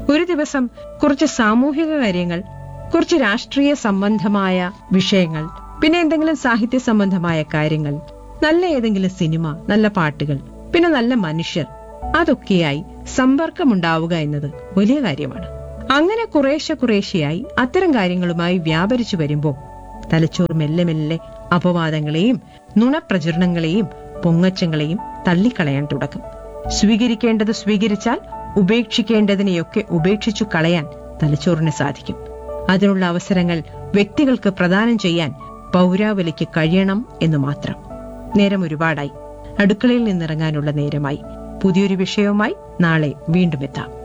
ഒരു ദിവസം കുറച്ച് സാമൂഹിക കാര്യങ്ങൾ കുറച്ച് രാഷ്ട്രീയ സംബന്ധമായ വിഷയങ്ങൾ പിന്നെ എന്തെങ്കിലും സാഹിത്യ സംബന്ധമായ കാര്യങ്ങൾ നല്ല ഏതെങ്കിലും സിനിമ നല്ല പാട്ടുകൾ പിന്നെ നല്ല മനുഷ്യർ അതൊക്കെയായി സമ്പർക്കമുണ്ടാവുക എന്നത് വലിയ കാര്യമാണ് അങ്ങനെ കുറേശ്ശെ കുറേശ്ശെയായി അത്തരം കാര്യങ്ങളുമായി വ്യാപരിച്ചു വരുമ്പോൾ തലച്ചോർ മെല്ലെ മെല്ലെ അപവാദങ്ങളെയും നുണപ്രചരണങ്ങളെയും പൊങ്ങച്ചങ്ങളെയും തള്ളിക്കളയാൻ തുടങ്ങും സ്വീകരിക്കേണ്ടത് സ്വീകരിച്ചാൽ ഉപേക്ഷിക്കേണ്ടതിനെയൊക്കെ ഉപേക്ഷിച്ചു കളയാൻ തലച്ചോറിന് സാധിക്കും അതിനുള്ള അവസരങ്ങൾ വ്യക്തികൾക്ക് പ്രദാനം ചെയ്യാൻ പൗരാവലിക്ക് കഴിയണം എന്ന് മാത്രം നേരം ഒരുപാടായി അടുക്കളയിൽ നിന്നിറങ്ങാനുള്ള നേരമായി പുതിയൊരു വിഷയവുമായി നാളെ വീണ്ടും എത്താം